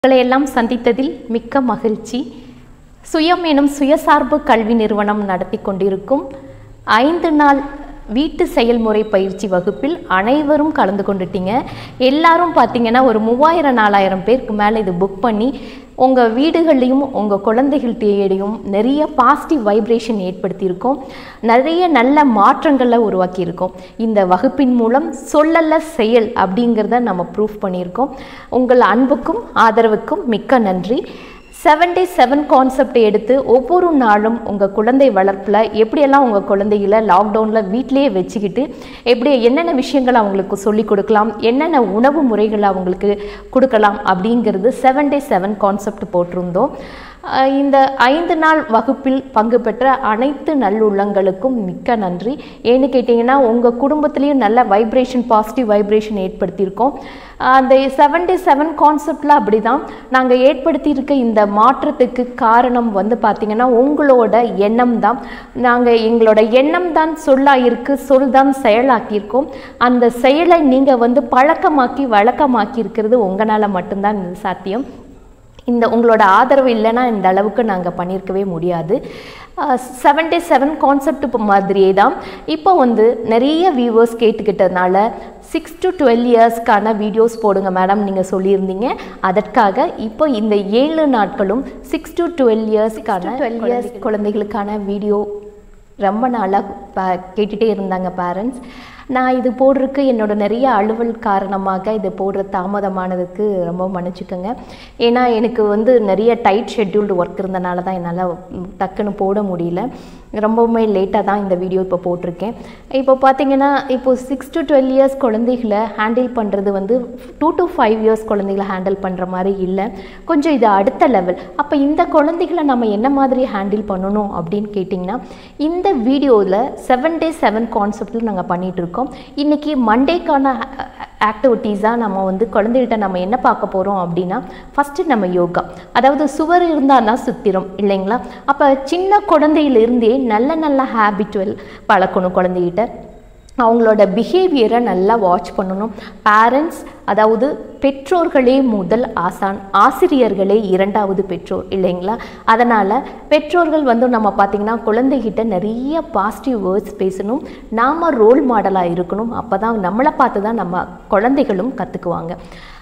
உங்களை எல்லாம் சந்தித்ததில் மிக்க மகிழ்ச்சி சுயம் எனும் சுயசார்பு கல்வி நிறுவனம் நடத்தி கொண்டிருக்கும் ஐந்து நாள் வீட்டு செயல்முறை பயிற்சி வகுப்பில் அனைவரும் கலந்து கொண்டுட்டீங்க எல்லாரும் பார்த்தீங்கன்னா ஒரு மூவாயிரம் நாலாயிரம் பேருக்கு மேலே இது புக் பண்ணி உங்கள் வீடுகள்லையும் உங்கள் குழந்தைகள்கிட்டையும் நிறைய பாசிட்டிவ் வைப்ரேஷன் ஏற்படுத்தியிருக்கோம் நிறைய நல்ல மாற்றங்களை உருவாக்கியிருக்கோம் இந்த வகுப்பின் மூலம் சொல்லல்ல செயல் அப்படிங்கிறத நம்ம ப்ரூஃப் பண்ணியிருக்கோம் உங்கள் அன்புக்கும் ஆதரவுக்கும் மிக்க நன்றி செவன் டே செவன் கான்செப்டை எடுத்து ஒவ்வொரு நாளும் உங்கள் குழந்தை வளர்ப்பில் எப்படியெல்லாம் உங்கள் குழந்தைகளை லாக்டவுனில் வீட்டிலேயே வச்சுக்கிட்டு எப்படி என்னென்ன விஷயங்கள் அவங்களுக்கு சொல்லிக் கொடுக்கலாம் என்னென்ன உணவு முறைகளை அவங்களுக்கு கொடுக்கலாம் அப்படிங்கிறது செவன் டே செவன் கான்செப்ட் போட்டிருந்தோம் அஹ் இந்த ஐந்து நாள் வகுப்பில் பங்கு பெற்ற அனைத்து நல்லுள்ளங்களுக்கும் மிக்க நன்றி ஏன்னு கேட்டிங்கன்னா உங்கள் குடும்பத்துலேயும் நல்ல வைப்ரேஷன் பாசிட்டிவ் வைப்ரேஷன் ஏற்படுத்தியிருக்கோம் அந்த செவன் டே செவன் கான்செப்டில் அப்படி தான் நாங்கள் ஏற்படுத்தியிருக்க இந்த மாற்றத்துக்கு காரணம் வந்து பார்த்திங்கன்னா உங்களோட எண்ணம் தான் நாங்கள் எங்களோட எண்ணம் தான் சொல்லாயிருக்கு சொல் தான் செயலாக்கியிருக்கோம் அந்த செயலை நீங்கள் வந்து பழக்கமாக்கி வழக்கமாக்கி இருக்கிறது உங்களால் மட்டும்தான் இது சாத்தியம் இந்த உங்களோட ஆதரவு இல்லைன்னா இந்த அளவுக்கு நாங்கள் பண்ணியிருக்கவே முடியாது செவன் டே செவன் கான்செப்ட் மாதிரியே தான் இப்போ வந்து நிறைய வியூவர்ஸ் கேட்டுக்கிட்டதுனால சிக்ஸ் டு டுவெல் இயர்ஸ்க்கான வீடியோஸ் போடுங்க மேடம் நீங்கள் சொல்லியிருந்தீங்க அதற்காக இப்போ இந்த ஏழு நாட்களும் சிக்ஸ் டு டுவெல் இயர்ஸ்க்கான டுவெல் இயர்ஸ் குழந்தைகளுக்கான வீடியோ ரொம்ப நாளாக ப கேட்டுகிட்டே இருந்தாங்க பேரண்ட்ஸ் நான் இது போடுறதுக்கு என்னோட நிறைய அலுவல் காரணமாக இது போடுற தாமதமானதுக்கு ரொம்ப மன்னிச்சுக்கோங்க ஏன்னா எனக்கு வந்து நிறைய டைட் ஷெட்யூல்டு ஒர்க் இருந்தனால தான் என்னால் டக்குன்னு போட முடியல ரொம்பவுமே லேட்டாக தான் இந்த வீடியோ இப்போ போட்டிருக்கேன் இப்போ பார்த்தீங்கன்னா இப்போ சிக்ஸ் டு டுவெல் இயர்ஸ் குழந்தைகளை ஹேண்டில் பண்ணுறது வந்து டூ டு ஃபைவ் இயர்ஸ் குழந்தைகளை ஹேண்டில் பண்ணுற மாதிரி இல்லை கொஞ்சம் இது அடுத்த லெவல் அப்போ இந்த குழந்தைகளை நம்ம என்ன மாதிரி ஹேண்டில் பண்ணணும் அப்படின்னு கேட்டிங்கன்னா இந்த வீடியோவில் செவன் டே செவன் கான்செப்டில் நாங்கள் பண்ணிகிட்டு இருக்கோம் இன்றைக்கி மண்டேக்கான ஆக்டிவிட்டீஸாக நம்ம வந்து குழந்தைகிட்ட நம்ம என்ன பார்க்க போகிறோம் அப்படின்னா ஃபஸ்ட்டு நம்ம யோகா அதாவது சுவர் இருந்தால் தான் சுத்திரம் இல்லைங்களா அப்போ சின்ன குழந்தையிலிருந்தே நல்ல நல்ல ஹேபிட்டுவல் பழக்கணும் குழந்தைகிட்ட அவங்களோட பிஹேவியரை நல்லா வாட்ச் பண்ணணும் பேரண்ட்ஸ் அதாவது பெற்றோர்களே முதல் ஆசான் ஆசிரியர்களே இரண்டாவது பெற்றோர் இல்லைங்களா அதனால் பெற்றோர்கள் வந்து நம்ம பார்த்திங்கன்னா குழந்தைகிட்ட நிறைய பாசிட்டிவ் வேர்ட்ஸ் பேசணும் நாம் ரோல் மாடலாக இருக்கணும் அப்போ தான் நம்மளை பார்த்து தான் நம்ம குழந்தைகளும் கற்றுக்குவாங்க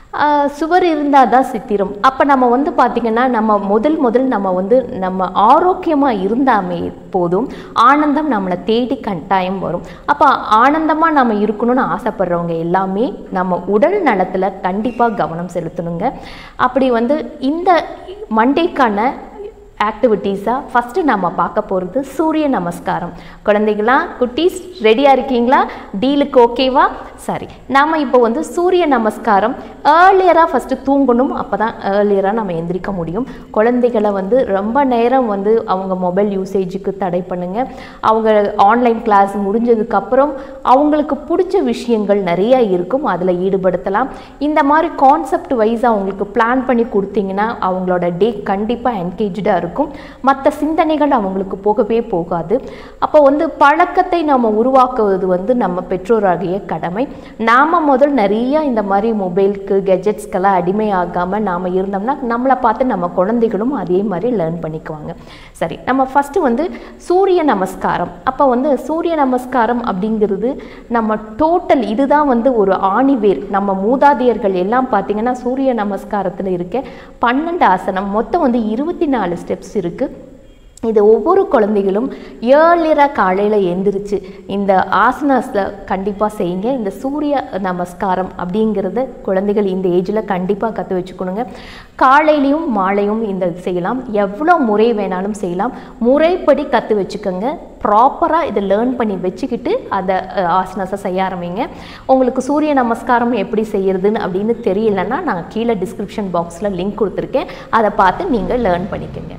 சுவர் இருந்தால் தான் சித்திரம் அப்போ நம்ம வந்து பார்த்திங்கன்னா நம்ம முதல் முதல் நம்ம வந்து நம்ம ஆரோக்கியமாக இருந்தாமே போதும் ஆனந்தம் நம்மளை தேடி கட்டாயம் வரும் அப்போ ஆனந்தமாக நம்ம இருக்கணும்னு ஆசைப்படுறவங்க எல்லாமே நம்ம உடல் நலத்தில் கண்டிப்பாக கவனம் செலுத்தணுங்க அப்படி வந்து இந்த மண்டேக்கான ஆக்டிவிட்டீஸாக ஃபஸ்ட்டு நம்ம பார்க்க போகிறது சூரிய நமஸ்காரம் குழந்தைகளா குட்டீஸ் ரெடியாக இருக்கீங்களா டீலுக்கு ஓகேவா சரி நாம் இப்போ வந்து சூரிய நமஸ்காரம் ஏர்லியராக ஃபஸ்ட்டு தூங்கணும் அப்போ தான் ஏர்லியராக நம்ம எந்திரிக்க முடியும் குழந்தைகளை வந்து ரொம்ப நேரம் வந்து அவங்க மொபைல் யூசேஜுக்கு தடை பண்ணுங்கள் அவங்க ஆன்லைன் கிளாஸ் முடிஞ்சதுக்கப்புறம் அவங்களுக்கு பிடிச்ச விஷயங்கள் நிறைய இருக்கும் அதில் ஈடுபடுத்தலாம் இந்த மாதிரி கான்செப்ட் வைஸ் அவங்களுக்கு பிளான் பண்ணி கொடுத்தீங்கன்னா அவங்களோட டே கண்டிப்பாக என்கேஜாக இருக்கும் இருக்கும் மற்ற சிந்தனைகள் அவங்களுக்கு போகவே போகாது அப்போ வந்து பழக்கத்தை நாம் உருவாக்குவது வந்து நம்ம பெற்றோராகிய கடமை நாம் முதல் நிறைய இந்த மாதிரி மொபைலுக்கு கெஜெட்ஸ்க்கெல்லாம் அடிமையாகாமல் நாம் இருந்தோம்னா நம்மளை பார்த்து நம்ம குழந்தைகளும் அதே மாதிரி லேர்ன் பண்ணிக்குவாங்க சரி நம்ம ஃபஸ்ட்டு வந்து சூரிய நமஸ்காரம் அப்போ வந்து சூரிய நமஸ்காரம் அப்படிங்கிறது நம்ம டோட்டல் இதுதான் வந்து ஒரு ஆணிவேர் நம்ம மூதாதையர்கள் எல்லாம் பார்த்திங்கன்னா சூரிய நமஸ்காரத்தில் இருக்க பன்னெண்டு ஆசனம் மொத்தம் வந்து இருபத்தி நாலு ஸ்டெப்ஸ் இருக்குது இது ஒவ்வொரு குழந்தைகளும் ஏர்லியராக காலையில் எந்திரிச்சு இந்த ஆசனாஸில் கண்டிப்பாக செய்யுங்க இந்த சூரிய நமஸ்காரம் அப்படிங்கிறத குழந்தைகள் இந்த ஏஜில் கண்டிப்பாக கற்று வச்சுக்கணுங்க காலையிலையும் மாலையும் இந்த செய்யலாம் எவ்வளோ முறை வேணாலும் செய்யலாம் முறைப்படி கற்று வச்சுக்கோங்க ப்ராப்பராக இதை லேர்ன் பண்ணி வச்சுக்கிட்டு அதை ஆசனாஸை செய்ய ஆரம்பிங்க உங்களுக்கு சூரிய நமஸ்காரம் எப்படி செய்யறதுன்னு அப்படின்னு தெரியலன்னா நான் கீழே டிஸ்கிரிப்ஷன் பாக்ஸில் லிங்க் கொடுத்துருக்கேன் அதை பார்த்து நீங்கள் லேர்ன் பண்ணிக்கோங்க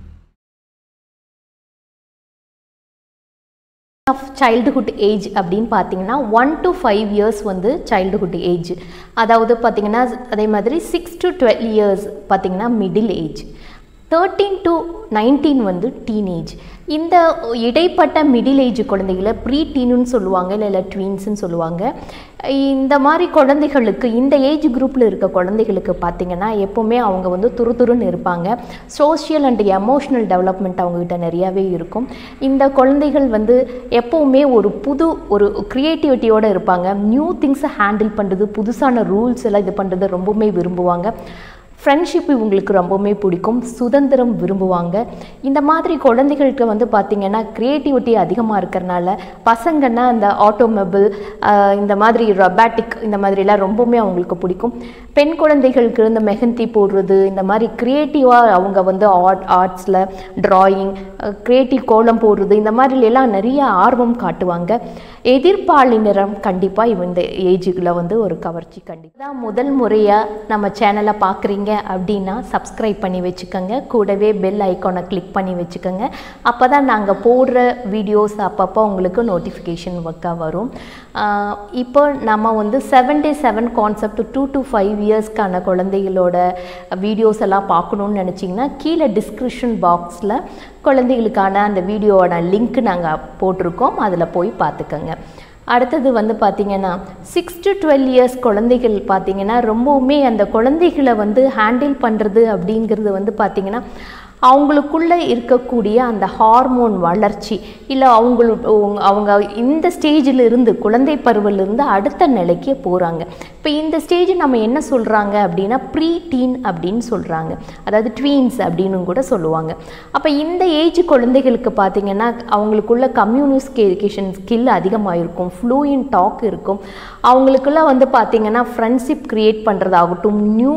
ஆஃப் சைல்டுஹுட் ஏஜ் அப்படின்னு பார்த்தீங்கன்னா ஒன் டு ஃபைவ் இயர்ஸ் வந்து சைல்டுஹுட் ஏஜ் அதாவது பார்த்தீங்கன்னா அதே மாதிரி சிக்ஸ் டு டுவெல் இயர்ஸ் பார்த்தீங்கன்னா middle age thirteen to nineteen வந்து டீனேஜ் இந்த இடைப்பட்ட மிடில் ஏஜ் குழந்தைகளை ப்ரீ டீனுன்னு சொல்லுவாங்க இல்லை இல்லை ட்வீன்ஸ்னு சொல்லுவாங்க இந்த மாதிரி குழந்தைகளுக்கு இந்த ஏஜ் குரூப்பில் இருக்க குழந்தைகளுக்கு பார்த்திங்கன்னா எப்போவுமே அவங்க வந்து துருதுருன்னு இருப்பாங்க சோஷியல் அண்ட் எமோஷ்னல் டெவலப்மெண்ட் அவங்ககிட்ட நிறையாவே இருக்கும் இந்த குழந்தைகள் வந்து எப்போவுமே ஒரு புது ஒரு க்ரியேட்டிவிட்டியோடு இருப்பாங்க நியூ திங்ஸை ஹேண்டில் பண்ணுறது புதுசான ரூல்ஸ் எல்லாம் இது பண்ணுறது ரொம்பவுமே விரும்புவாங்க ஃப்ரெண்ட்ஷிப் இவங்களுக்கு ரொம்பவுமே பிடிக்கும் சுதந்திரம் விரும்புவாங்க இந்த மாதிரி குழந்தைகளுக்கு வந்து பார்த்திங்கன்னா க்ரியேட்டிவிட்டி அதிகமாக இருக்கிறனால பசங்கன்னா இந்த ஆட்டோமொபைல் இந்த மாதிரி ரொபாட்டிக் இந்த மாதிரிலாம் ரொம்பவுமே அவங்களுக்கு பிடிக்கும் பெண் குழந்தைகளுக்கு இந்த மெஹந்தி போடுறது இந்த மாதிரி க்ரியேட்டிவாக அவங்க வந்து ஆர்ட் ஆர்ட்ஸில் ட்ராயிங் க்ரியேட்டிவ் கோலம் போடுறது இந்த மாதிரிலாம் நிறைய ஆர்வம் காட்டுவாங்க எதிர்பாலினரம் கண்டிப்பாக இந்த ஏஜுக்குள்ள வந்து ஒரு கவர்ச்சி கண்டிப்பாக தான் முதல் முறையாக நம்ம சேனலை பார்க்குறீங்க அப்படின்னா சப்ஸ்கிரைப் பண்ணி வச்சுக்கோங்க கூடவே பெல் ஐக்கானை கிளிக் பண்ணி வச்சுக்கோங்க அப்போ தான் நாங்கள் போடுற வீடியோஸ் அப்பப்போ உங்களுக்கு நோட்டிஃபிகேஷன் ஒர்க்காக வரும் ஆஹ் இப்போ நம்ம வந்து seven day seven concept two to five இயர்ஸ்க்கான குழந்தைகளோட வீடியோஸ் எல்லாம் பார்க்கணுன்னு நினச்சிங்கன்னா கீழே டிஸ்கிரிப்ஷன் பாக்ஸில் குழந்தைகளுக்கான அந்த வீடியோவோட லிங்க் நாங்கள் போட்டிருக்கோம் அதில் போய் பார்த்துக்கோங்க அடுத்தது வந்து பார்த்திங்கன்னா சிக்ஸ் டு டுவெல் இயர்ஸ் குழந்தைகள் பார்த்திங்கன்னா ரொம்பவுமே அந்த குழந்தைகளை வந்து ஹேண்டில் பண்ணுறது அப்படிங்கிறது வந்து பார்த்திங்கன்னா அவங்களுக்குள்ளே இருக்கக்கூடிய அந்த ஹார்மோன் வளர்ச்சி இல்லை அவங்களு அவங்க இந்த ஸ்டேஜில் இருந்து குழந்தை பருவிலிருந்து அடுத்த நிலைக்கு போகிறாங்க இப்போ இந்த ஸ்டேஜ் நம்ம என்ன சொல்கிறாங்க அப்படின்னா ப்ரீ டீன் அப்படின்னு சொல்கிறாங்க அதாவது ட்வீன்ஸ் அப்படின்னு கூட சொல்லுவாங்க அப்போ இந்த ஏஜ் குழந்தைகளுக்கு பார்த்திங்கன்னா அவங்களுக்குள்ள கம்யூனிகேஷன் ஸ்கில் அதிகமாக இருக்கும் ஃப்ளூயின் டாக் இருக்கும் அவங்களுக்குள்ள வந்து பார்த்திங்கன்னா ஃப்ரெண்ட்ஷிப் க்ரியேட் பண்ணுறதாகட்டும் நியூ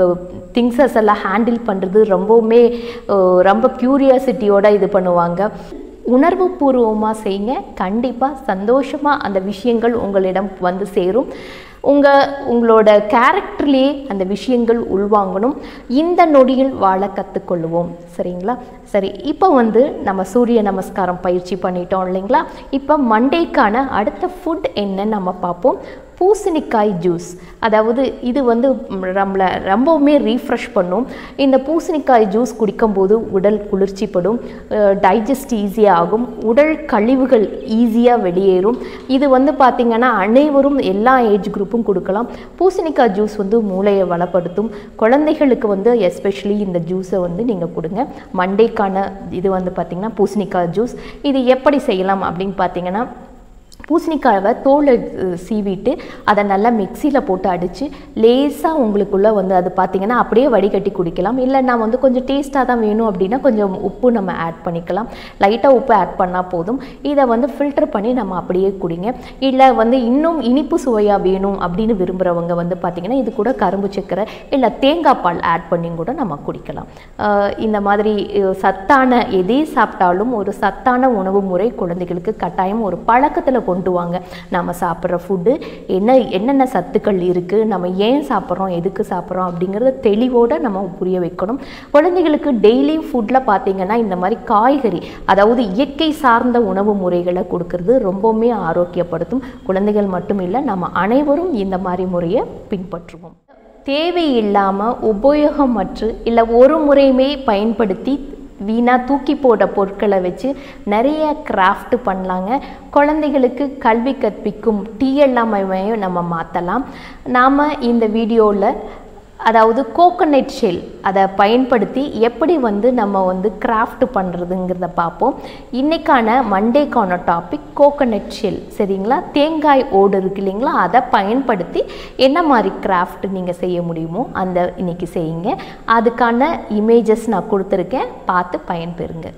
திங்ஸஸ் எல்லாம் ஹேண்டில் பண்ணுறது ரொம்பவுமே அஹ், ரொம்ப க்யூரியாசிட்டியோட இது பண்ணுவாங்க உணர்வு பூர்வமாக செய்யுங்க கண்டிப்பாக சந்தோஷமாக அந்த விஷயங்கள் உங்களிடம் வந்து சேரும் உங்கள் உங்களோட கேரக்டர்லேயே அந்த விஷயங்கள் உள்வாங்கணும் இந்த நொடியில் வாழ கற்றுக்கொள்ளுவோம் சரிங்களா சரி இப்போ வந்து நம்ம சூரிய நமஸ்காரம் பயிற்சி பண்ணிட்டோம் இல்லைங்களா இப்போ மண்டேக்கான அடுத்த ஃபுட் என்னன்னு நம்ம பார்ப்போம் பூசணிக்காய் ஜூஸ் அதாவது இது வந்து நம்மளை ரொம்பவுமே ரீஃப்ரெஷ் பண்ணும் இந்த பூசணிக்காய் ஜூஸ் குடிக்கும்போது உடல் குளிர்ச்சிப்படும் டைஜஸ்ட் ஈஸியாக ஆகும் உடல் கழிவுகள் ஈஸியாக வெளியேறும் இது வந்து பார்த்திங்கன்னா அனைவரும் எல்லா ஏஜ் குரூப்பும் கொடுக்கலாம் பூசணிக்காய் ஜூஸ் வந்து மூளையை வளப்படுத்தும் குழந்தைகளுக்கு வந்து எஸ்பெஷலி இந்த ஜூஸை வந்து நீங்கள் கொடுங்க மண்டேக்கான இது வந்து பார்த்திங்கன்னா பூசணிக்காய் ஜூஸ் இது எப்படி செய்யலாம் அப்படின்னு பார்த்தீங்கன்னா பூசணிக்காவை தோலை அஹ், சீவிட்டு அதை நல்லா மிக்சியில் போட்டு அடித்து லேசாக உங்களுக்குள்ளே வந்து அது பார்த்தீங்கன்னா அப்படியே வடிகட்டி குடிக்கலாம் இல்லை நான் வந்து கொஞ்சம் டேஸ்ட்டாக தான் வேணும் அப்படின்னா கொஞ்சம் உப்பு நம்ம ஆட் பண்ணிக்கலாம் லைட்டாக உப்பு ஆட் பண்ணால் போதும் இதை வந்து ஃபில்டர் பண்ணி நம்ம அப்படியே குடிங்க இல்லை வந்து இன்னும் இனிப்பு சுவையாக வேணும் அப்படின்னு விரும்புகிறவங்க வந்து பார்த்திங்கன்னா இது கூட கரும்பு சக்கரை இல்லை தேங்காய் பால் ஆட் பண்ணி கூட நம்ம குடிக்கலாம் அஹ், இந்த மாதிரி அஹ், சத்தான எதே சாப்பிட்டாலும் ஒரு சத்தான உணவு முறை குழந்தைகளுக்கு கட்டாயம் ஒரு பழக்கத்தில் கொண்டு வாங்க நம்ம சாப்பிட்ற ஃபுட்டு என்ன என்னென்ன சத்துக்கள் இருக்குது நம்ம ஏன் சாப்பிட்றோம் எதுக்கு சாப்பிட்றோம் அப்படிங்கிறத தெளிவோடு நம்ம புரிய வைக்கணும் குழந்தைகளுக்கு டெய்லி ஃபுட்டில் பார்த்தீங்கன்னா இந்த மாதிரி காய்கறி அதாவது இயற்கை சார்ந்த உணவு முறைகளை கொடுக்கறது ரொம்பவுமே ஆரோக்கியப்படுத்தும் குழந்தைகள் மட்டும் இல்லை நம்ம அனைவரும் இந்த மாதிரி முறையை பின்பற்றுவோம் தேவையில்லாமல் உபயோகமற்று இல்லை ஒரு முறையுமே பயன்படுத்தி வீணாக தூக்கி போட பொருட்களை வச்சு நிறைய கிராஃப்ட் பண்ணலாங்க குழந்தைகளுக்கு கல்வி கற்பிக்கும் டிஎல்எம்ஐயும் நம்ம மாற்றலாம் நாம் இந்த வீடியோவில் அதாவது கோகனட் ஷெல் அதை பயன்படுத்தி எப்படி வந்து நம்ம வந்து கிராஃப்ட் பண்ணுறதுங்கிறத பார்ப்போம் இன்றைக்கான மண்டேக்கான டாபிக் கோகனட் ஷெல் சரிங்களா தேங்காய் ஓடு இருக்கு இல்லைங்களா அதை பயன்படுத்தி என்ன மாதிரி கிராஃப்ட் நீங்கள் செய்ய முடியுமோ அந்த இன்னைக்கு செய்யுங்க அதுக்கான இமேஜஸ் நான் கொடுத்துருக்கேன் பார்த்து பயன்பெறுங்க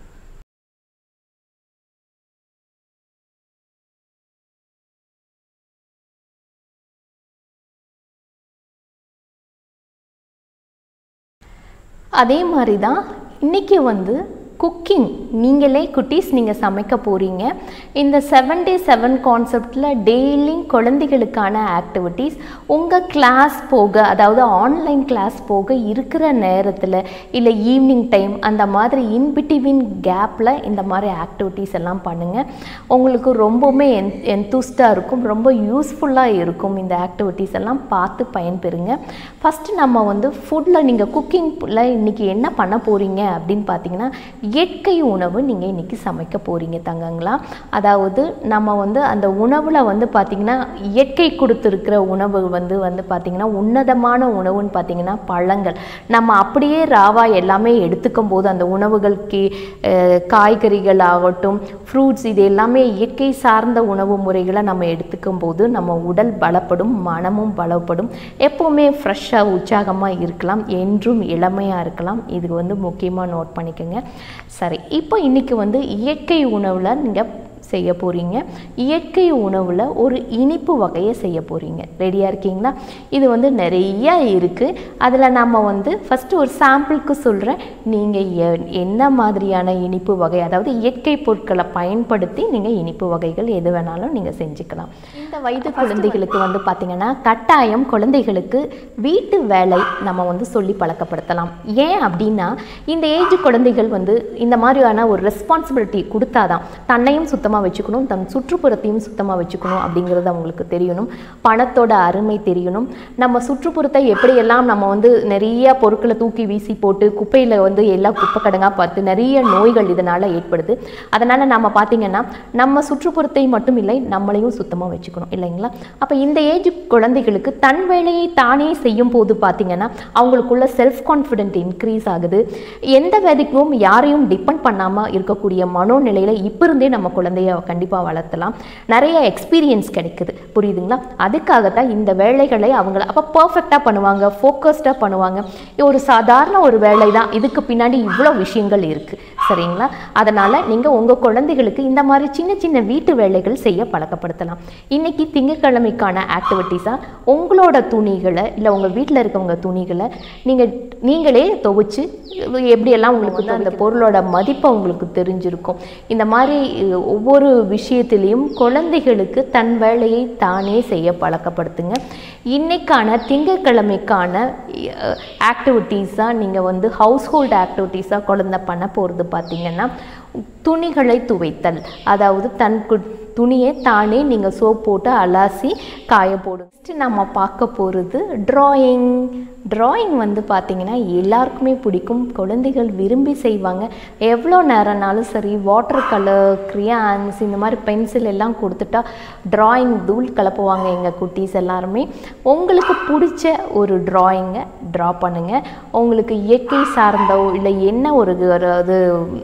அதே மாதிரி தான் இன்றைக்கி வந்து குக்கிங் நீங்களே குட்டீஸ் நீங்கள் சமைக்க போகிறீங்க இந்த செவன் டே செவன் கான்செப்டில் டெய்லியும் குழந்தைகளுக்கான ஆக்டிவிட்டீஸ் உங்கள் கிளாஸ் போக அதாவது ஆன்லைன் கிளாஸ் போக இருக்கிற நேரத்தில் இல்லை ஈவினிங் டைம் அந்த மாதிரி இன்பிட்வீன் கேப்பில் இந்த மாதிரி ஆக்டிவிட்டீஸ் எல்லாம் பண்ணுங்கள் உங்களுக்கு ரொம்பவுமே என் என்தூஸ்டாக இருக்கும் ரொம்ப யூஸ்ஃபுல்லாக இருக்கும் இந்த ஆக்டிவிட்டீஸ் எல்லாம் பார்த்து பயன்பெறுங்க ஃபஸ்ட்டு நம்ம வந்து ஃபுட்டில் நீங்கள் குக்கிங்கில் இன்றைக்கி என்ன பண்ண போகிறீங்க அப்படின்னு பார்த்தீங்கன்னா இயற்கை உணவு நீங்கள் இன்றைக்கி சமைக்க போகிறீங்க தங்கங்களா அதாவது நம்ம வந்து அந்த உணவில் வந்து பார்த்திங்கன்னா இயற்கை கொடுத்துருக்கிற உணவு வந்து வந்து பார்த்திங்கன்னா உன்னதமான உணவுன்னு பார்த்திங்கன்னா பழங்கள் நம்ம அப்படியே ராவா எல்லாமே எடுத்துக்கும் போது அந்த உணவுகள் கீ அஹ் காய்கறிகள் ஆகட்டும் ஃப்ரூட்ஸ் இது எல்லாமே இயற்கை சார்ந்த உணவு முறைகளை நம்ம எடுத்துக்கும் போது நம்ம உடல் பலப்படும் மனமும் பலப்படும் எப்போவுமே ஃப்ரெஷ்ஷாக உற்சாகமாக இருக்கலாம் என்றும் இளமையாக இருக்கலாம் இது வந்து முக்கியமாக நோட் பண்ணிக்கோங்க சரி இப்போ இன்றைக்கி வந்து இயற்கை உணவில் நீங்கள் செய்ய போகிறீங்க இயற்கை உணவில் ஒரு இனிப்பு வகையை செய்ய போகிறீங்க ரெடியாக இருக்கீங்களா இது வந்து நிறைய இருக்குது அதில் நம்ம வந்து ஃபஸ்ட்டு ஒரு சாம்பிளுக்கு சொல்கிறேன் நீங்கள் என்ன மாதிரியான இனிப்பு வகை அதாவது இயற்கை பொருட்களை பயன்படுத்தி நீங்கள் இனிப்பு வகைகள் எது வேணாலும் நீங்கள் செஞ்சுக்கலாம் இந்த வயது குழந்தைகளுக்கு வந்து பார்த்திங்கன்னா கட்டாயம் குழந்தைகளுக்கு வீட்டு வேலை நம்ம வந்து சொல்லி பழக்கப்படுத்தலாம் ஏன் அப்படின்னா இந்த ஏஜ் குழந்தைகள் வந்து இந்த மாதிரியான ஒரு ரெஸ்பான்சிபிலிட்டி கொடுத்தாதான் தன்னையும் சுத்தமாக வச்சுக்கணும் தன் சுற்றுப்புறத்தையும் சுத்தமாக வச்சுக்கணும் அப்படிங்கிறது அவங்களுக்கு தெரியணும் பணத்தோட அருமை தெரியணும் நம்ம சுற்றுப்புறத்தை எப்படியெல்லாம் நம்ம வந்து நிறைய பொருட்களை தூக்கி வீசி போட்டு குப்பையில் வந்து எல்லாம் குப்பை கடங்காக பார்த்து நிறைய நோய்கள் இதனால் ஏற்படுது அதனால் நம்ம பார்த்திங்கன்னா நம்ம சுற்றுப்புறத்தை மட்டும் இல்லை நம்மளையும் சுத்தமாக வச்சுக்கணும் இல்லைங்களா அப்போ இந்த ஏஜ் குழந்தைகளுக்கு தன் வேலையை தானே செய்யும் போது பார்த்திங்கன்னா அவங்களுக்குள்ள செல்ஃப் கான்ஃபிடென்ட் இன்க்ரீஸ் ஆகுது எந்த வேலைக்கும் யாரையும் டிபெண்ட் பண்ணாமல் இருக்கக்கூடிய மனோநிலையில் இப்போ இருந்தே நம்ம குழந்தைய கண்டிப்பாக வளர்த்தலாம் நிறைய எக்ஸ்பீரியன்ஸ் கிடைக்குது புரியுதுங்களா அதுக்காகத்தான் இந்த வேலைகளை அவங்கள அப்போ பர்ஃபெக்டாக பண்ணுவாங்க ஃபோக்கஸ்டாக பண்ணுவாங்க ஒரு சாதாரண ஒரு வேலை தான் இதுக்கு பின்னாடி இவ்வளோ விஷயங்கள் இருக்குது சரிங்களா அதனால் நீங்கள் உங்கள் குழந்தைகளுக்கு இந்த மாதிரி சின்ன சின்ன வீட்டு வேலைகள் செய்ய பழக்கப்படுத்தலாம் இன்றைக்கி திங்கட்கிழமைக்கான ஆக்டிவிட்டீஸாக உங்களோட துணிகளை இல்லை உங்கள் வீட்டில் இருக்கவங்க துணிகளை நீங்கள் நீங்களே துவைச்சு எப்படியெல்லாம் உங்களுக்கு வந்து அந்த பொருளோட மதிப்பு உங்களுக்கு தெரிஞ்சிருக்கும் இந்த மாதிரி அஹ், ஒவ்வொரு விஷயத்திலையும் குழந்தைகளுக்கு தன் வேலையை தானே செய்ய பழக்கப்படுத்துங்க இன்னைக்கான திங்கட்கிழமைக்கான ஆக்டிவிட்டீஸாக நீங்கள் வந்து ஹவுஸ் ஹோல்டு ஆக்டிவிட்டீஸாக குழந்தை பண்ண போகிறது பார்த்தீங்கன்னா துணிகளை துவைத்தல் அதாவது தன் கு- துணியை தானே நீங்கள் சோப் போட்டு அலாசி காய போடும் Next நம்ம பார்க்க போகிறது drawing drawing வந்து பார்த்தீங்கன்னா எல்லாருக்குமே பிடிக்கும் குழந்தைகள் விரும்பி செய்வாங்க எவ்வளோ நேரம்னாலும் சரி வாட்டர் கலர் கிரியான்ஸ் இந்த மாதிரி பென்சில் எல்லாம் கொடுத்துட்டா drawing தூள் கலப்புவாங்க எங்கள் குட்டீஸ் எல்லாருமே உங்களுக்கு பிடிச்ச ஒரு ட்ராயிங்கை ட்ரா பண்ணுங்கள் உங்களுக்கு இயற்கை சார்ந்தோ இல்லை என்ன ஒரு ஒரு இது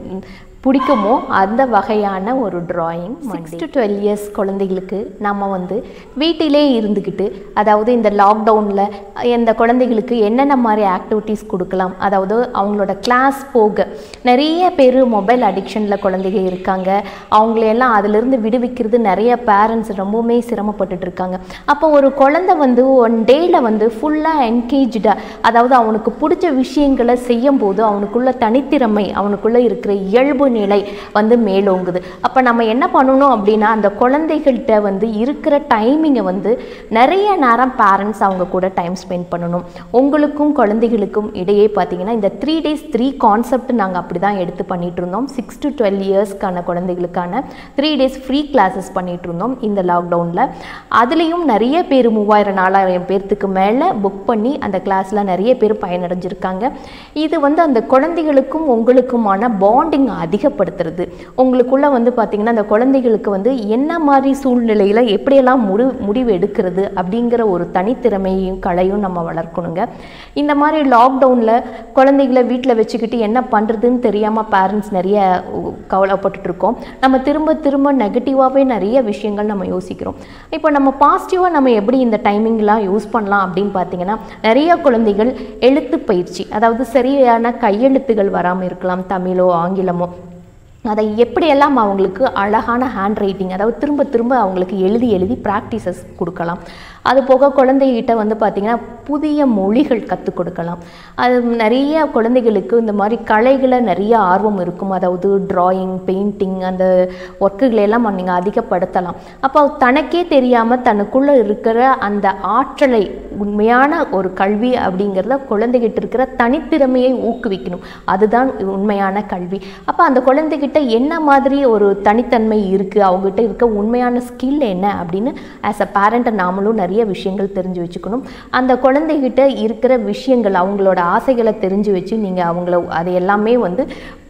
பிடிக்குமோ அந்த வகையான ஒரு drawing six to twelve years குழந்தைகளுக்கு நம்ம வந்து வீட்டிலே இருந்துக்கிட்டு அதாவது இந்த லாக்டவுனில் இந்த குழந்தைகளுக்கு என்னென்ன மாதிரி ஆக்டிவிட்டீஸ் கொடுக்கலாம் அதாவது அவங்களோட கிளாஸ் போக நிறைய பேர் மொபைல் அடிக்ஷனில் குழந்தைங்க இருக்காங்க அவங்களையெல்லாம் அதிலிருந்து விடுவிக்கிறது நிறைய பேரண்ட்ஸ் ரொம்பவுமே சிரமப்பட்டுட்டு இருக்காங்க அப்போ ஒரு குழந்தை வந்து ஒன் டேயில் வந்து ஃபுல்லாக என்கேஜாக அதாவது அவனுக்கு பிடிச்ச விஷயங்களை செய்யும் போது அவனுக்குள்ள தனித்திறமை அவனுக்குள்ள இருக்கிற இயல்பு நிலை வந்து மேலோங்குது அப்போ நம்ம என்ன பண்ணணும் அப்படின்னா அந்த குழந்தைகள்கிட்ட வந்து இருக்கிற டைமிங்கை வந்து நிறைய நேரம் பேரண்ட்ஸ் அவங்க கூட டைம் ஸ்பெண்ட் பண்ணணும் உங்களுக்கும் குழந்தைகளுக்கும் இடையே பார்த்தீங்கன்னா இந்த த்ரீ டேஸ் த்ரீ கான்செப்ட் நாங்கள் அப்படி தான் எடுத்து பண்ணிட்டு இருந்தோம் சிக்ஸ் டு டுவெல் இயர்ஸ்க்கான குழந்தைகளுக்கான த்ரீ டேஸ் ஃப்ரீ கிளாஸஸ் பண்ணிட்டு இருந்தோம் இந்த லாக்டவுனில் அதுலேயும் நிறைய பேர் மூவாயிரம் நாலாயிரம் பேர்த்துக்கு மேலே புக் பண்ணி அந்த கிளாஸில் நிறைய பேர் பயனடைஞ்சிருக்காங்க இது வந்து அந்த குழந்தைகளுக்கும் உங்களுக்குமான பாண்டிங் அதிகப்படுத்துறது உங்களுக்குள்ள வந்து பார்த்திங்கன்னா அந்த குழந்தைகளுக்கு வந்து என்ன மாதிரி சூழ்நிலையில் எப்படியெல்லாம் முடி முடிவு எடுக்கிறது அப்படிங்கிற ஒரு தனித்திறமையும் கலையும் நம்ம வளர்க்கணுங்க இந்த மாதிரி லாக்டவுனில் குழந்தைகளை வீட்டில் வச்சுக்கிட்டு என்ன பண்ணுறதுன்னு தெரியாமல் பேரண்ட்ஸ் நிறைய உ- கவலைப்பட்டுட்டு இருக்கோம் நம்ம திரும்ப திரும்ப நெகட்டிவாகவே நிறைய விஷயங்கள் நம்ம யோசிக்கிறோம் இப்போ நம்ம பாசிட்டிவாக நம்ம எப்படி இந்த டைமிங்லாம் யூஸ் பண்ணலாம் அப்படின்னு பார்த்தீங்கன்னா நிறைய குழந்தைகள் எழுத்து பயிற்சி அதாவது சரியான கையெழுத்துகள் வராமல் இருக்கலாம் தமிழோ ஆங்கிலமோ அதை எப்படியெல்லாம் அவங்களுக்கு அழகான ஹேண்ட் ரைட்டிங் அதாவது திரும்ப திரும்ப அவங்களுக்கு எழுதி எழுதி ப்ராக்டிசஸ் கொடுக்கலாம் அது போக குழந்தைகிட்ட வந்து பார்த்திங்கன்னா புதிய மொழிகள் கற்றுக் கொடுக்கலாம் அது நிறைய குழந்தைகளுக்கு இந்த மாதிரி கலைகளை நிறைய ஆர்வம் இருக்கும் அதாவது டிராயிங் பெயிண்டிங் அந்த ஒர்க்குகளை எல்லாம் நீங்கள் அதிகப்படுத்தலாம் அப்போ தனக்கே தெரியாமல் தனக்குள்ளே இருக்கிற அந்த ஆற்றலை உண்மையான ஒரு கல்வி அப்படிங்கிறத குழந்தைகிட்ட இருக்கிற தனித்திறமையை ஊக்குவிக்கணும் அதுதான் உண்மையான கல்வி அப்போ அந்த குழந்தைகிட்ட என்ன மாதிரி ஒரு தனித்தன்மை இருக்குது அவங்ககிட்ட இருக்க உண்மையான ஸ்கில் என்ன அப்படின்னு ஆஸ் அ பேரண்ட்டை நாமளும் நிறைய விஷயங்கள் தெரிஞ்சு வச்சுக்கணும் அந்த குழந்தைகிட்ட இருக்கிற விஷயங்கள் அவங்களோட ஆசைகளை தெரிஞ்சு வச்சு நீங்கள் அவங்கள அதை எல்லாமே வந்து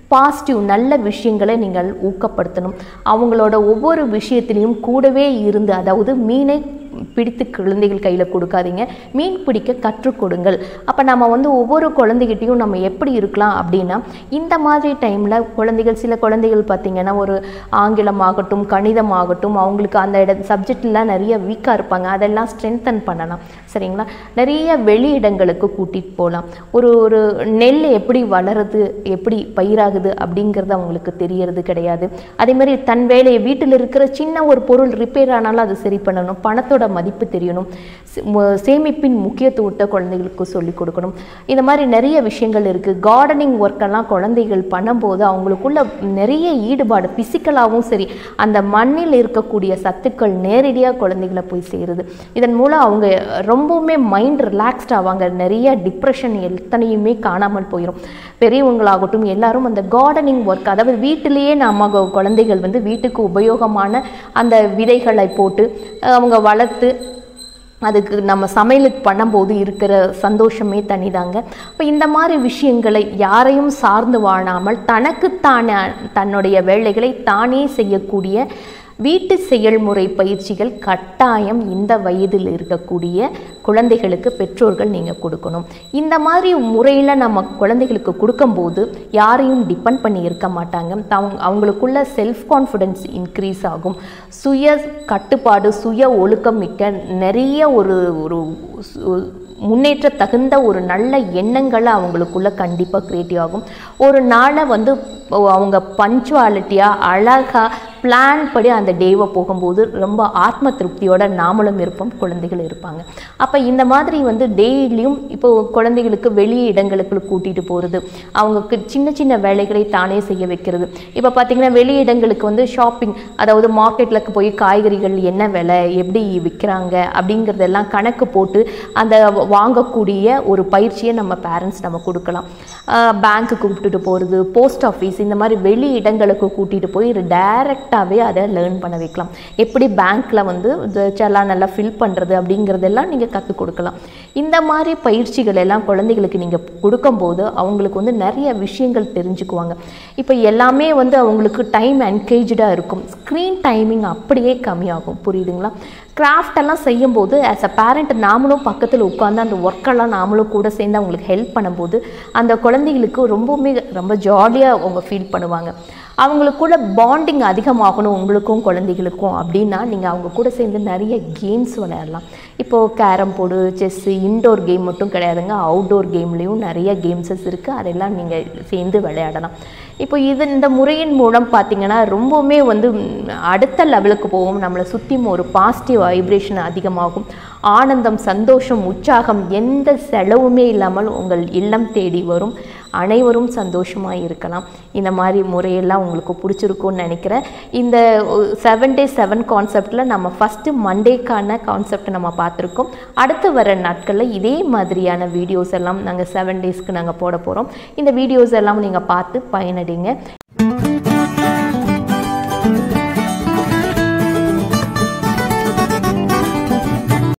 பாசிட்டிவ் நல்ல விஷயங்களை நீங்கள் ஊக்கப்படுத்தணும் அவங்களோட ஒவ்வொரு விஷயத்திலையும் கூடவே இருந்து அதாவது மீனை பிடித்து குழந்தைகள் கையில் கொடுக்காதீங்க மீன் பிடிக்க கற்றுக் கொடுங்கள் அப்போ நம்ம வந்து ஒவ்வொரு குழந்தைகிட்டையும் நம்ம எப்படி இருக்கலாம் அப்படின்னா இந்த மாதிரி டைமில் குழந்தைகள் சில குழந்தைகள் பார்த்திங்கன்னா ஒரு ஆங்கிலம் ஆகட்டும் கணிதம் ஆகட்டும் அவங்களுக்கு அந்த இட சப்ஜெக்ட்லாம் நிறைய வீக்காக இருப்பாங்க அதெல்லாம் ஸ்ட்ரென்தன் பண்ணலாம் சரிங்களா நிறைய வெளி இடங்களுக்கு கூட்டிகிட்டு போகலாம் ஒரு ஒரு நெல் எப்படி வளருது எப்படி பயிராகுது அப்படிங்கிறது அவங்களுக்கு தெரியறது கிடையாது அதே மாதிரி தன் வேலையை வீட்டில் இருக்கிற சின்ன ஒரு பொருள் ரிப்பேர் ஆனாலும் அது சரி பண்ணணும் பணத்தோட மதிப்பு தெரியணும் சே- மு- சேமிப்பின் முக்கியத்துவத்தை குழந்தைகளுக்கு சொல்லிக் கொடுக்கணும் இந்த மாதிரி நிறைய விஷயங்கள் இருக்குது கார்டனிங் ஒர்க்கெல்லாம் குழந்தைகள் பண்ணும்போது அவங்களுக்குள்ள நிறைய ஈடுபாடு ஃபிசிக்கலாகவும் சரி அந்த மண்ணில் இருக்கக்கூடிய சத்துக்கள் நேரடியாக குழந்தைகளை போய் சேருது இதன் மூலம் அவங்க ரொம்பவுமே மைண்ட் ரிலாக்ஸ்ட் ஆவாங்க நிறைய டிப்ரெஷன் எத்தனையுமே காணாமல் போயிடும் பெரியவங்களாகட்டும் எல்லாரும் அந்த கார்டனிங் ஒர்க் அதாவது வீட்டிலேயே நம்ம கு- குழந்தைகள் வந்து வீட்டுக்கு உபயோகமான அந்த விதைகளை போட்டு அஹ், அவங்க வளர்த்து அதுக்கு நம்ம சமையலுக்கு பண்ணும்போது இருக்கிற சந்தோஷமே தனிதாங்க இப்போ இந்த மாதிரி விஷயங்களை யாரையும் சார்ந்து வாழாமல் தனக்குத்தானே தன்னுடைய வேலைகளை தானே செய்யக்கூடிய வீட்டு செயல்முறை பயிற்சிகள் கட்டாயம் இந்த வயதில் இருக்கக்கூடிய குழந்தைகளுக்கு பெற்றோர்கள் நீங்கள் கொடுக்கணும் இந்த மாதிரி முறையில் நம்ம குழந்தைகளுக்கு கொடுக்கும்போது யாரையும் டிபெண்ட் பண்ணி இருக்க மாட்டாங்க அவங்க அவங்களுக்குள்ள செல்ஃப் கான்ஃபிடென்ஸ் இன்க்ரீஸ் ஆகும் சுய கட்டுப்பாடு சுய ஒழுக்கம் மிக்க நிறைய ஒரு ஒரு சு- முன்னேற்ற தகுந்த ஒரு நல்ல எண்ணங்களை அவங்களுக்குள்ள கண்டிப்பாக கிரியேட்டிவ் ஆகும் ஒரு நாளை வந்து அவங்க பஞ்சுவாலிட்டியாக அழகாக பிளான் படி அந்த டேவை போகும்போது ரொம்ப ஆத்ம திருப்தியோட நாமளும் இருப்போம் குழந்தைகள் இருப்பாங்க அப்போ இந்த மாதிரி வந்து டெய்லியும் இப்போ குழந்தைகளுக்கு வெளி இடங்களுக்கு கூட்டிகிட்டு போகிறது அவங்களுக்கு சின்ன சின்ன வேலைகளை தானே செய்ய வைக்கிறது இப்போ பார்த்தீங்கன்னா வெளி இடங்களுக்கு வந்து ஷாப்பிங் அதாவது மார்க்கெட்டில் போய் காய்கறிகள் என்ன விலை எப்படி விற்கிறாங்க அப்படிங்கிறதெல்லாம் கணக்கு போட்டு அந்த வாங்கக்கூடிய ஒரு பயிற்சியை நம்ம பேரண்ட்ஸ் நம்ம கொடுக்கலாம் பேங்க்கு கூப்பிட்டுட்டு போகிறது போஸ்ட் ஆஃபீஸ் இந்த மாதிரி வெளி இடங்களுக்கு கூட்டிகிட்டு போய் டைரெக்டாகவே அதை லேர்ன் பண்ண வைக்கலாம் எப்படி பேங்க்கில் வந்து செல்லாம் நல்லா ஃபில் பண்ணுறது அப்படிங்கிறதெல்லாம் நீங்கள் கற்றுக் கொடுக்கலாம் இந்த மாதிரி பயிற்சிகள் எல்லாம் குழந்தைகளுக்கு நீங்கள் கொடுக்கும்போது அவங்களுக்கு வந்து நிறைய விஷயங்கள் தெரிஞ்சுக்குவாங்க இப்போ எல்லாமே வந்து அவங்களுக்கு டைம் என்கேஜாக இருக்கும் ஸ்க்ரீன் டைமிங் அப்படியே கம்மியாகும் புரியுதுங்களா கிராஃப்ட் எல்லாம் செய்யும்போது ஆஸ் அ பேரண்ட் நாமளும் பக்கத்தில் உட்காந்து அந்த ஒர்க்கெல்லாம் நாமளும் கூட சேர்ந்து அவங்களுக்கு ஹெல்ப் பண்ணும்போது அந்த குழந்தைகளுக்கு ரொம்பவுமே ரொம்ப ஜாலியாக அவங்க ஃபீல் பண்ணுவாங்க அவங்களுக்குள்ள பாண்டிங் அதிகமாகணும் உங்களுக்கும் குழந்தைகளுக்கும் அப்படின்னா நீங்கள் அவங்க கூட சேர்ந்து நிறைய கேம்ஸ் விளையாடலாம் இப்போது carrom board chess indoor game மட்டும் கிடையாதுங்க அவுட்டோர் கேம்லேயும் நிறைய கேம்ஸஸ் இருக்குது அதெல்லாம் நீங்கள் சேர்ந்து விளையாடலாம் இப்போ இது இந்த முறையின் மூலம் பார்த்தீங்கன்னா ரொம்பவுமே வந்து ம், அடுத்த லெவலுக்கு போகும் நம்மளை சுற்றி ஒரு பாசிட்டிவ் வைப்ரேஷன் அதிகமாகும் ஆனந்தம் சந்தோஷம் உற்சாகம் எந்த செலவுமே இல்லாமல் உங்கள் இல்லம் தேடி வரும் அனைவரும் சந்தோஷமாக இருக்கலாம் இந்த மாதிரி முறையெல்லாம் உங்களுக்கு பிடிச்சிருக்கும்னு நினைக்கிறேன் இந்த செவன் டே செவன் கான்செப்டில் நம்ம ஃபஸ்ட்டு மண்டேக்கான கான்செப்ட் நம்ம பார்த்துருக்கோம் அடுத்து வர நாட்களில் இதே மாதிரியான வீடியோஸ் எல்லாம் நாங்கள் செவன் டேஸ்க்கு நாங்கள் போட போகிறோம் இந்த வீடியோஸ் எல்லாம் நீங்கள் பார்த்து பயனடைங்க